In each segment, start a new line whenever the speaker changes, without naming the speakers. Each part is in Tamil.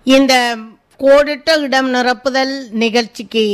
இந்த கோடிட்ட இடம் நிரப்புதல் நிகழ்ச்சிக்கு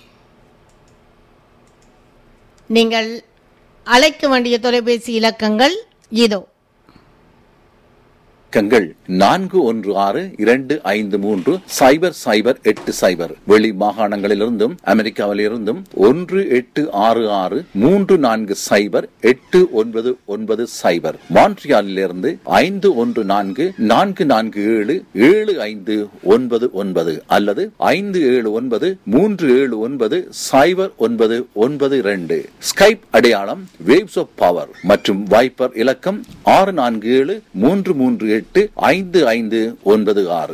நீங்கள் அழைக்க வேண்டிய தொலைபேசி இலக்கங்கள் இதோ
இலக்கங்கள் நான்கு ஒன்று ஆறு இரண்டு ஐந்து மூன்று சைபர் சைபர் எட்டு சைபர் வெளி மாகாணங்களிலிருந்தும் அமெரிக்காவிலிருந்தும் ஒன்று எட்டு ஆறு ஆறு மூன்று நான்கு சைபர் எட்டு ஒன்பது ஒன்பது சைபர் மான்ட்ரியாலிலிருந்து ஐந்து ஒன்று நான்கு நான்கு நான்கு ஏழு ஏழு ஐந்து ஒன்பது ஒன்பது அல்லது ஐந்து ஏழு ஒன்பது மூன்று ஏழு ஒன்பது சைபர் ஒன்பது ஒன்பது இரண்டு ஸ்கைப் அடையாளம் வேவ்ஸ் ஆஃப் பவர் மற்றும் வைப்பர் இலக்கம் ஆறு நான்கு ஏழு மூன்று மூன்று எட்டு ஐந்து ஐந்து ஒன்பது ஆறு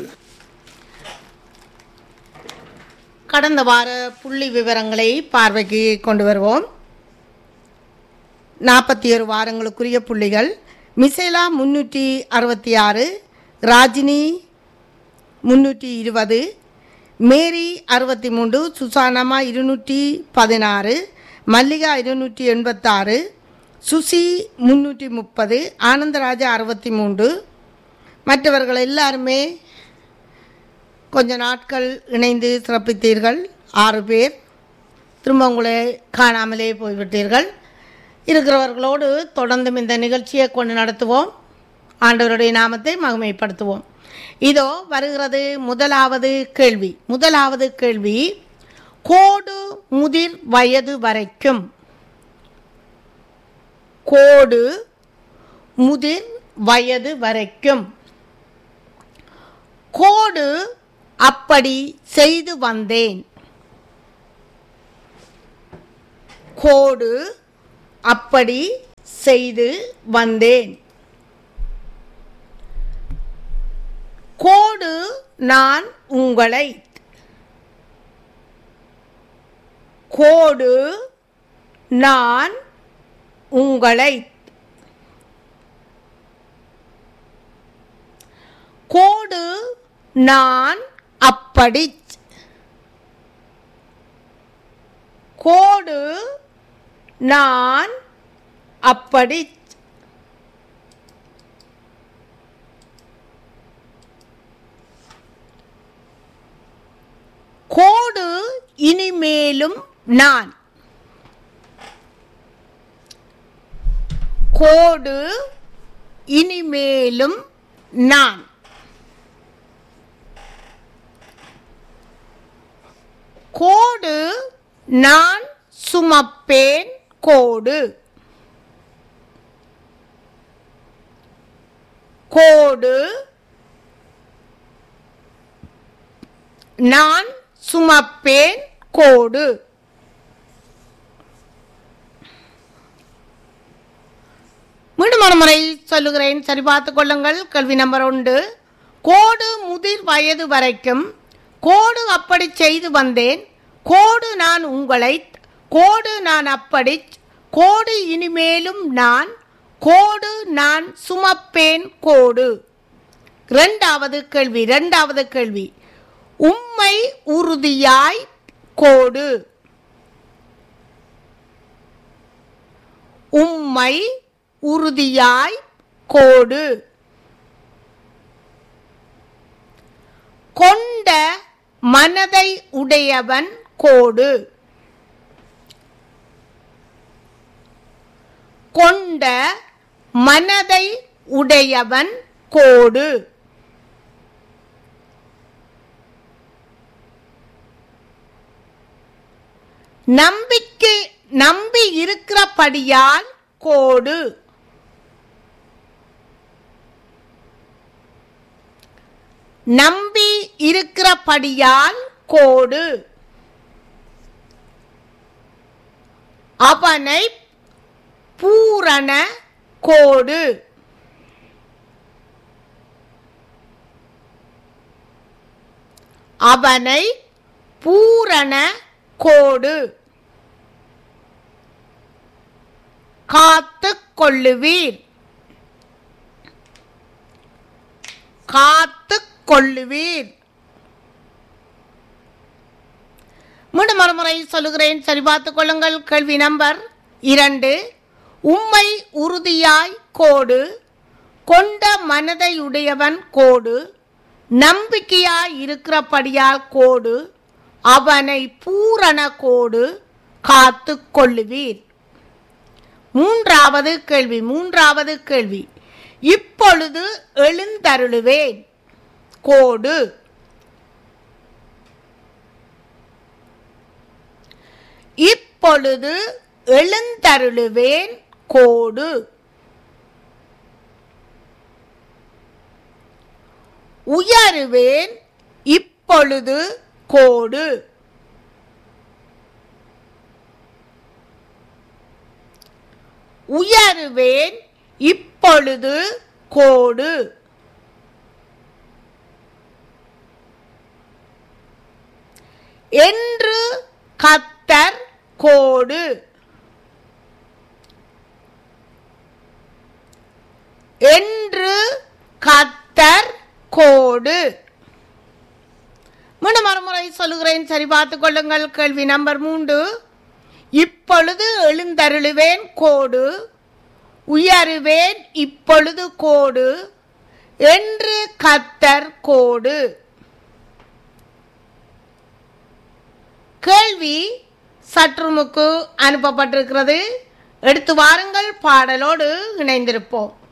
கடந்த வார புள்ளி விவரங்களை பார்வைக்கு கொண்டு வருவோம் நாற்பத்தி ஏழு வாரங்களுக்குரிய புள்ளிகள் மிசேலா முன்னூற்றி அறுபத்தி ஆறு ராஜினி முன்னூற்றி இருபது மேரி அறுபத்தி மூன்று சுசானம்மா இருநூற்றி பதினாறு மல்லிகா இருநூற்றி எண்பத்தாறு சுசி முன்னூற்றி முப்பது ஆனந்தராஜா அறுபத்தி மூன்று மற்றவர்கள் எல்லாருமே கொஞ்ச நாட்கள் இணைந்து சிறப்பித்தீர்கள் ஆறு பேர் திரும்ப உங்களை காணாமலே போய்விட்டீர்கள் இருக்கிறவர்களோடு தொடர்ந்தும் இந்த நிகழ்ச்சியை கொண்டு நடத்துவோம் ஆண்டவருடைய நாமத்தை மகிமைப்படுத்துவோம் இதோ வருகிறது முதலாவது கேள்வி முதலாவது கேள்வி கோடு முதிர் வயது வரைக்கும் கோடு முதிர் வயது வரைக்கும் கோடு அப்படி செய்து வந்தேன் கோடு அப்படி செய்து வந்தேன் கோடு நான் உங்களை கோடு நான் உங்களை கோடு நான் அப்படி கோடு நான் அப்படி கோடு இனிமேலும் நான் கோடு இனிமேலும் நான் கோடு நான் சுமப்பேன் கோடு கோடு நான் சுமப்பேன் கோடு மீண்டும் ஒரு முறை சொல்லுகிறேன் சரி பார்த்துக் கொள்ளுங்கள் கல்வி நம்பர் ஒன்று கோடு முதிர் வயது வரைக்கும் கோடு அப்படி செய்து வந்தேன் கோடு நான் உங்களை கோடு நான் அப்படி கோடு இனிமேலும் நான் கோடு நான் சுமப்பேன் கோடு இரண்டாவது கேள்வி இரண்டாவது கேள்வி உம்மை உறுதியாய் கோடு உம்மை உறுதியாய் கோடு கொண்ட மனதை உடையவன் கோடு கொண்ட மனதை உடையவன் கோடு நம்பிக்கை நம்பி இருக்கிறபடியால் கோடு நம்பி இருக்கிறபடியால் கோடு அவனை பூரண கோடு அவனை பூரண கோடு காத்து கொள்ளுவீர் காத்து கொள்ளுவீர் மீண்டும் மறுமுறை சொல்லுகிறேன் சரி பார்த்துக் கொள்ளுங்கள் கேள்வி நம்பர் இரண்டு உம்மை உறுதியாய் கோடு கொண்ட மனதையுடையவன் கோடு நம்பிக்கையாய் இருக்கிறபடியால் கோடு அவனை பூரண கோடு காத்து கொள்ளுவீர் மூன்றாவது கேள்வி மூன்றாவது கேள்வி இப்பொழுது எழுந்தருளுவேன் கோடு இப்பொழுது எழுந்தருளுவேன் கோடு உயருவேன் இப்பொழுது கோடு உயருவேன் இப்பொழுது கோடு என்று கத்தர் கோடு என்று கத்தர் கோடு மீண்டும் மறுமுறை சொல்லுகிறேன் சரி பார்த்துக் கொள்ளுங்கள் கேள்வி நம்பர் மூன்று இப்பொழுது எழுந்தருளுவேன் கோடு உயருவேன் இப்பொழுது கோடு என்று கத்தர் கோடு கேள்வி சற்றுமுக்கு அனுப்பப்பட்டிருக்கிறது எடுத்து வாருங்கள் பாடலோடு இணைந்திருப்போம்